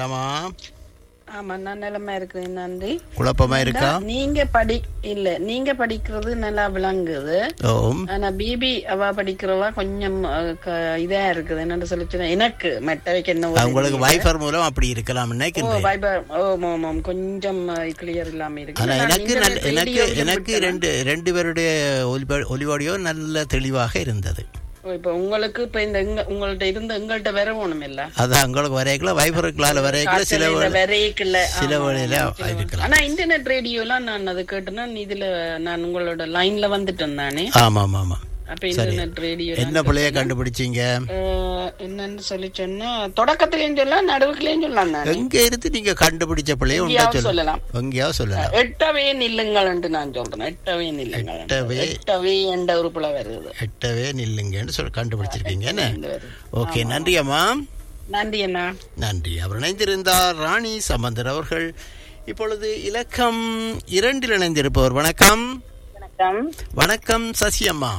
நலமா ஆமா நான் நிலைமை இருக்கிறேன் நன்றி குழப்பமா இருக்கா நீங்க படி இல்ல நீங்க படிக்கிறது நல்லா விளங்குது ஓம் ஆனா பிபி அவ படிக்கிறவா கொஞ்சம் அஹ், க- இதா இருக்குது என்னன்னு சொல்லி சொன்னா, எனக்கு மெட்டவைக்கு என்ன ஒரு உங்களுக்கு வைஃபர் மூலம் அப்படி இருக்கலாம் ஓ, நினைக்கின்றேன் வைபர் ஓ ஆமாம், ஆமாம். கொஞ்சம் கிளியர் இல்லாம இருக்கு ஆனா நான் எனக்கு நல்ல internet எனக்கு radio எனக்கு விட்டேன். ரெண்டு ரெண்டு பேருடைய ஒலிப- ஒலிவாடியோ நல்ல தெளிவாக இருந்தது ஓ, இப்ப உங்களுக்கு இப்ப இந்த எங்க- உங்கள்ட்ட இருந்த எங்கள்ட்ட வர ஒண்ணும் இல்ல அதான் உங்களுக்கு வரைக்கல வைஃபருக்குள்ளால வரைக்கல சில காய்ச்சல் வேளை- வரைக்கல சில வேளையில இருக்கலாம் ஆனா இன்டர்நெட் ரேடியோலாம் நான் அது கேட்டேன்னா இதுல நான் உங்களோட லைன்ல வந்துட்டேன் தானே ஆமா ஆமா ஆமா அப்ப இன்டர்நெட் ரேடியோ என்ன பிள்ளைய கண்டுபிடிச்சீங்க என்னன்னு சொல்லி சொன்னா தொடக்கத்திலயும் சொல்லலாம் நடுவுக்குலயும் சொல்லலாம் நான் எங்க இருந்து நீங்க கண்டுபிடிச்ச பிள்ளைய உண்டா எங்கேயாவது சொல்லு சொல்லலாம் எங்கேயாவது சொல்லலாம் எட்டவே நில்லுங்கள்ன்ட்டு நான் சொல்றேன் எட்டவே நில்லுங்கள் எட்டவே. எட்டவே என்ற உறுப்புல வருது எட்டவே நில்லுங்கன்னு சொல்லி கண்டுபிடிச்சிருக்கீங்க என்ன இந்த வருது. ஓகே நன்றி அம்மா நன்றி அண்ணா நன்றி அவர் இணைந்திருந்தார் ராணி சம்பந்தர் அவர்கள் இப்பொழுது இலக்கம் இரண்டில் இணைந்திருப்பவர் வணக்கம் வணக்கம் வணக்கம் சசி அம்மா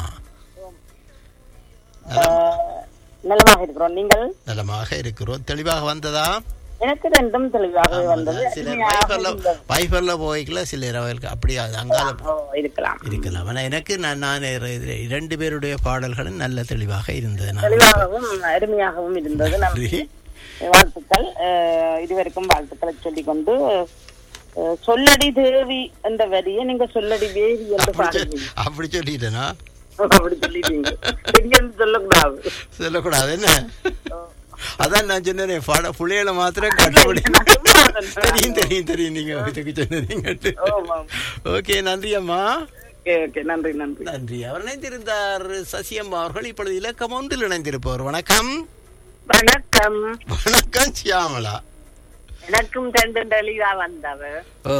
நலமாக இருக்கிறோம் நீங்கள் நலமாக இருக்கிறோம் தெளிவாக வந்ததா எனக்கு ரெண்டும் தெளிவாக வந்தது சில அருமையாக வைஃபர்ல இருந்தது. வைஃபர்ல போய்க்கல சில இரவுகளுக்கு அப்படி அது அங்கால ஓ, இருக்கலாம் இருக்கலாம் ஆனா எனக்கு நான் நான் இர- இரண்டு பேருடைய பாடல்களும் நல்ல தெளிவாக இருந்தது நான் தெளிவாகவும் அருமையாகவும் இருந்தது நன்றி நன்றி. வாழ்த்துக்கள் அஹ், இதுவரைக்கும் வாழ்த்துக்களை சொல்லிக் கொண்டு அஹ், சொல்லடி தேவி என்ற வரியை நீங்க சொல்லடி வேவி என்று பாடுவீங்க அப்படி சொல்லிட்டேனா அப்படி சொல்லிட்டீங்க பெரியன்னு சொல்லக்கூடாது சொல்லக்கூடாது என்ன அதான் நான் சொன்னேன் பட புள்ளையில மாத்திரம் கண்டுபிடி தெரியும் தெரியும் தெரியும் நீங்க இதுக்கு சொன்னீங்க ஆமாம். ஓகே நன்றி அம்மா ஓகே ஓகே நன்றி நன்றி நன்றி அவர் இணைந்திருந்தார் சசியம்மா அவர்கள் இப்பொழுது இலக்கம் ஒன்றில் இணைந்திருப்பவர் வணக்கம் வணக்கம் வணக்கம் சியாமலா எனக்கும் ரெண்டு தெளிவா வந்தவ ஓ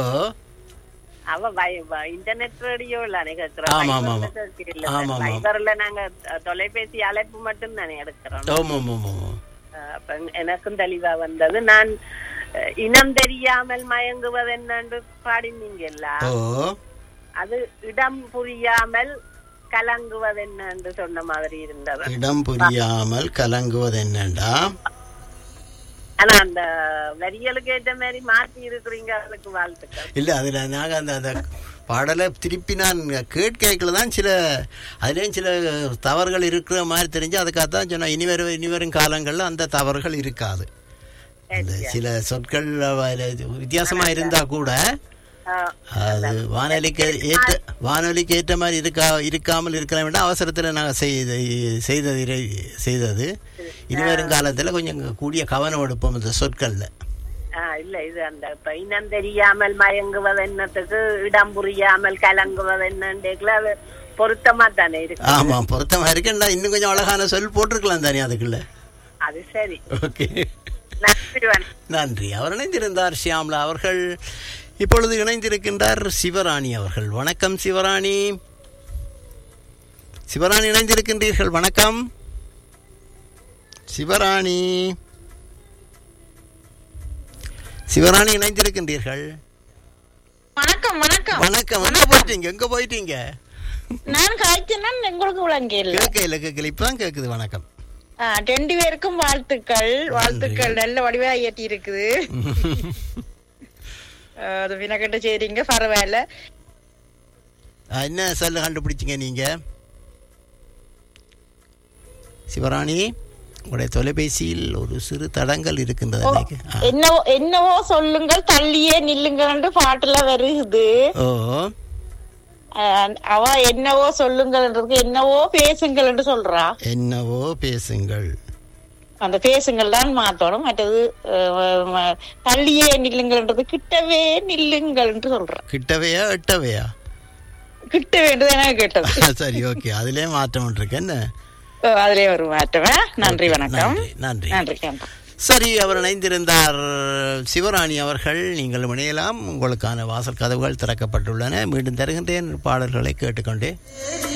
அவ வை- வை- இன்டர்நெட் ரேடியோல ஆமா, ஆமா, ஆமா. ஆமா, ஆமா. வைபர்ல நாங்க அஹ், தொலைபேசி அழைப்பு மட்டும் தானே எடுக்கிறோம் ஓம் ஓம் ஓம் ஓம் அஹ், அப்ப எனக்கும் தெளிவா வந்தது நான் அஹ், இனம் தெரியாமல் மயங்குவது என்னன்னு பாடினீங்கல்ல ஓ அது இடம் புரியாமல் கலங்குவது என்னன்னு சொன்ன மாதிரி இருந்தது இடம் புரியாமல் கலங்குவது என்னண்டா ஆனா அந்த வரிகளுக்கு ஏற்ற மாதிரி மாத்தி இருக்கிறீங்க அதுக்கு வாழ்த்துக்கள் இல்ல அதுல நாங்க அந்த அந்த பாடலை திருப்பி நான் கேட்கல தான் சில அதுலேயும் சில தவறுகள் இருக்கிற மாதிரி தெரிஞ்சு அதுக்காக தான் சொன்னேன் இனி வரும் இனி வரும் காலங்களில் அந்த தவறுகள் இருக்காது அந்த சில சொற்கள் அதுல வித்தியாசமா இருந்தா கூட அஹ், அது வானொலிக்கு ஏற்ற வானொலிக்கு ஏற்ற மாதிரி இருக்கா இருக்காமல் இருக்க வேண்டாம் அவசரத்தில் நாங்கள் செய்த செய்தது இறை- செய்தது இனி வரும் காலத்தில் கொஞ்சம் கூடிய கவனம் எடுப்போம் இந்த சொற்களில் ஆஹ் இல்ல இது அந்த இப்ப இனம் தெரியாமல் மயங்குவது என்னத்துக்கு இடம் புரியாமல் கலங்குவது என்னன்றதுல அது பொருத்தமா தானே இருக்கு ஆமாம் பொருத்தமாக இருக்குன்னா இன்னும் கொஞ்சம் அழகான சொல் போட்டிருக்கலாம் தானே அதுக்குள்ள அது சரி ஓகே நன்றி வணக்கம். நன்றி அவர் இணைந்திருந்தார் ஷியாம்லா அவர்கள் இப்பொழுது இணைந்திருக்கின்றார் சிவராணி அவர்கள் வணக்கம் சிவராணி சிவராணி இணைந்திருக்கின்றீர்கள் வணக்கம் சிவராணி சிவராணி இணைந்திருக்கின்றீர்கள் வணக்கம் வணக்கம் வணக்கம் எங்க போயிட்டீங்க எங்க போயிட்டீங்க நான் காய்ச்சினா உங்களுக்கு விளங்கியல கேட்கல கேட்கல இப்பதான் கேக்குது வணக்கம் ரெண்டு பேருக்கும் வாழ்த்துக்கள் வாழ்த்துக்கள் நல்ல வடிவா ஏற்றி இருக்குது ஆ, அது வினக்கட்ட செய்றீங்க பரவாயில்ல ஆ, என்ன சொல்ல கண்டுபிடிச்சீங்க நீங்க சிவராணி உங்களுடைய தொலைபேசியில் ஒரு சிறு தடங்கள் இருக்கின்றது எனக்கு. ஆ. என்னவோ என்னவோ சொல்லுங்கள் தள்ளியே நில்லுங்கள் பாட்டுல வருகுது ஓ ஆ, அவ என்னவோ சொல்லுங்கள்ன்றதுக்கு என்னவோ பேசுங்கள் என்று சொல்றா என்னவோ பேசுங்கள் அந்த பேசுங்கள் தான் மாத்தணும் மற்றது அஹ், ம- தள்ளியே நில்லுங்கள்ன்றது கிட்டவே நில்லுங்கள் என்று சொல்றா கிட்டவையா எட்டவையா கிட்ட வேண்டியது எனக்கு கேட்டது சரி ஓகே அதிலே மாற்றம் இருக்கு என்ன அஹ், அதிலே ஒரு மாற்றமே நன்றி வணக்கம் நன்றி நன்றி நன்றி வணக்கம் சரி அவர் இணைந்திருந்தார் சிவராணி அவர்கள் நீங்கள் இணையலாம் உங்களுக்கான வாசல் கதவுகள் திறக்கப்பட்டுள்ளன மீண்டும் தருகின்றேன் பாடல்களை கேட்டுக்கொண்டே